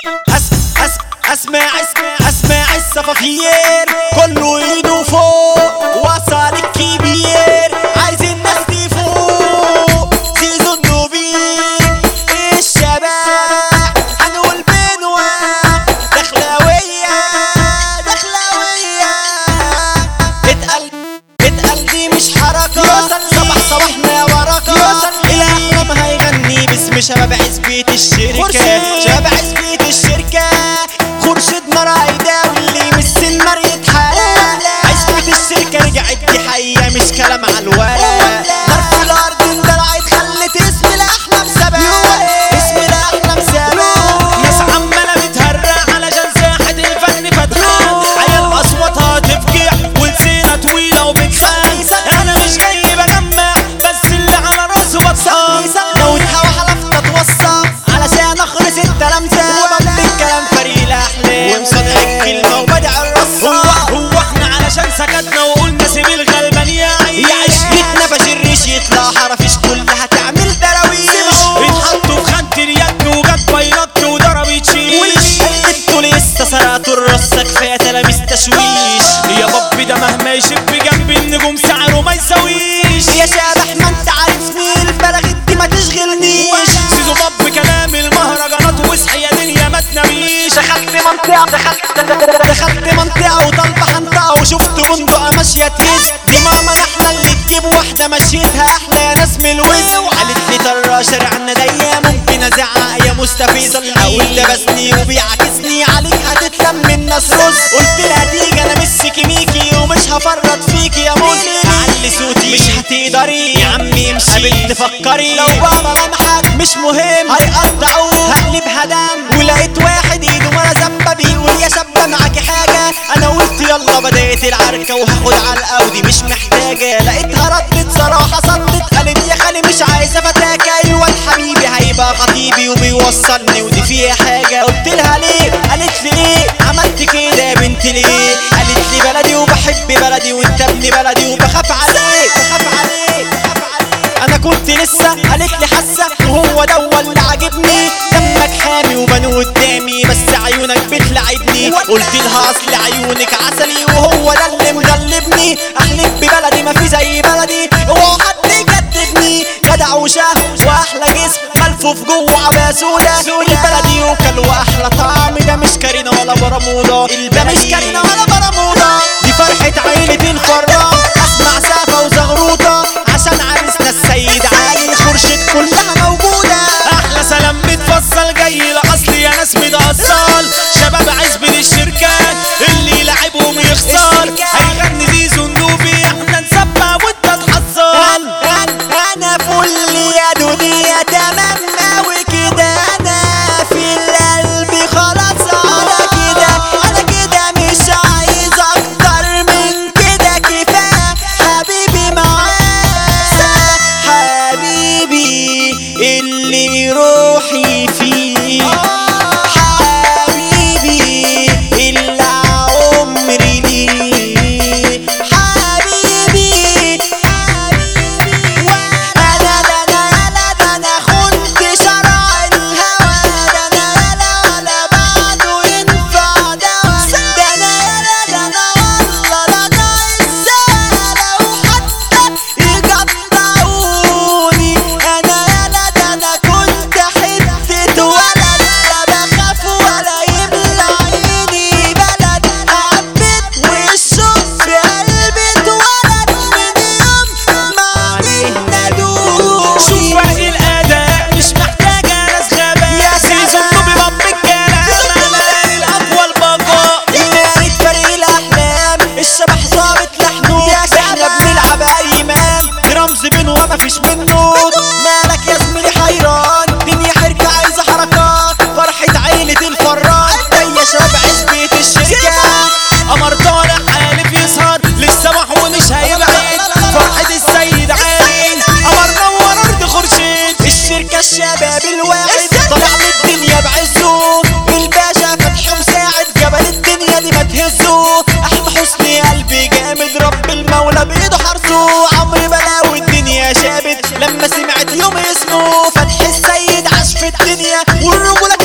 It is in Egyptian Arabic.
أس أس أسمع أسمع أسمع الصفافير كله ايده فوق وصل الكبير عايز الناس تفوق سيزون نوبين الشباب هنقول بنوة دخلاوية دخلاوية اتقل اتقل دي مش حركة صباح صباحنا يا بركة الأحلام هيغني باسم شباب عزبية الشركة شباب عزبية الشركة خورشيدنا رايدة واللي يمثل نار يتحرق عزبية الشركة رجعت دي حقيقة مش كلام على الورق نار في الأرض اندلعت خلت اسم الأحلام سبق اسم الأحلام سبق ناس عمالة بتهرق علشان ساحة الفن فتحان عيال أصواتها تفجع ولسينة طويلة وبتخان أنا مش جاي بجمع بس اللي على راسه بطحان لو اتهوى حلفت اتوصى علشان اخلص التلامذة وبدل الكلام فريق الاحلام ومصدق الكلمة وبدع هو الرصة هو احنا علشان سكتنا وقلنا سيب الغلبان يعيش يعيش نفش الريش يطلع حرفش كلها تعمل دراويش اتحطوا في خانة اليد وجت بايرات وضربت شيش انتوا لسه سرقتوا الرصة كفاية تلاميذ تشويش يا بابي ده مهما يشب جنب النجوم سعره ما يساويش يا شابح ما انت عارفني البلاغ دي ما تشغلنيش سيزو باب كلام المهرجانات واصحى يا دنيا ما تناميش دخلت منطقة دخلت دخلت منطقة وطالبة حنطقة وشفت بندقة ماشية تهز دي ماما احنا اللي تجيب واحدة مشيتها احلى يا ناس من الوز قالت لي ترى شارعنا ضيق ممكن ازعق يا مستفيز حاول لبسني وبيعكسني عليك هتتلم الناس رز قلت لها تيجي انا مش سكيميكي ومش هفرط فيكي يا موز علي صوتي مش هتقدري يا عمي امشي قابل تفكري لو بابا لمحك مش مهم هيقطعوه هقلبها دم ولقيت واحد ايده ورا زبه بيقول يا شابه معاكي حاجه انا قلت يلا بدات العركه وهاخد على الاودي مش محتاجه لقيتها ردت صراحه صدت قالت يا خالي مش عايزه فتاك ايوه حبيبي هيبقى خطيبي وبيوصلني ودي فيها حاجه قلت لها ليه قالت لي ايه عملت كده يا بنت ليه قالت لي بلدي وبحب بلدي وانت ابن بلدي وبخاف عليك بخاف عليك بخاف عليك انا كنت لسه قالت لي حاسه وهو ده اللي عاجبني دمك حامي وبنو قدامي بس عيونك بتلعبني قلت لها اصل عيونك عسلي وهو ده اللي مغلبني احلف ببلدي ما في زي بلدي هو حد يكدبني جدع وشاه واحلى جسم ملفوف جوه عباية سودا البلدي يوكل واحلى طعم ده مش كارينا ولا برمودا ده مش كارينا ولا برمودا دي فرحة عيلة الفرام اسمع سافة وزغروطة عشان عرسنا السيد علي الخرشد كلها موجودة احلى سلام بتفصل جاي لاصل يا ناس متأصل شباب عزب الشركات اللي يلعبهم يخسر الشركات. هيغني زيزو النوبي احنا نسبع وانت تحصل انا فل يا دنيا تمام اوي كده انا في القلب خلاص على كده انا كده مش عايز اكتر من كده كفايه حبيبي معايا حبيبي اللي روحي فيه حبيبي اللي عمري ليه حبيبي انا ده انا لا ده انا خنت شرع الهوى ده انا لا لا بعده ينفع دوا ده انا لا ده انا والله لا ناقص لو حتى يقطعوني انا لا ده انا كنت حتة ولد لا بخاف ولا يملى عيني بلد حبيت والشوق في قلبي اتولد من يوم ما عليه نادوني شوف فرق الاداء مش محتاجة ناس غباء يا زيزو سلام. النوبي باب الكلام امان الاقوى البقاء نهاية فريق الأحلام الشبح ظابط لحنه احنا بنلعب أيمان رمز بينه وما فيش منه مالك يا زميلي حيران دنيا حركة عايزة حركات فرحة عيلة الفران جاية شباب عزبة الشركة قمر طالع حالف يسهر لسه محو مش هيبعد فرحة السيد عين قمر نور ارض خورشيد الشركة الشباب الواحد طلع للدنيا بعزه الباشا فتحي مساعد جبل الدنيا دي ما تهزه احمد حسني قلبي جامد رب المولى بايده حرسه عمرو بلاوي الدنيا شابت لما سمعت يوم اسمه فتحي السيد عاش في الدنيا والرجولة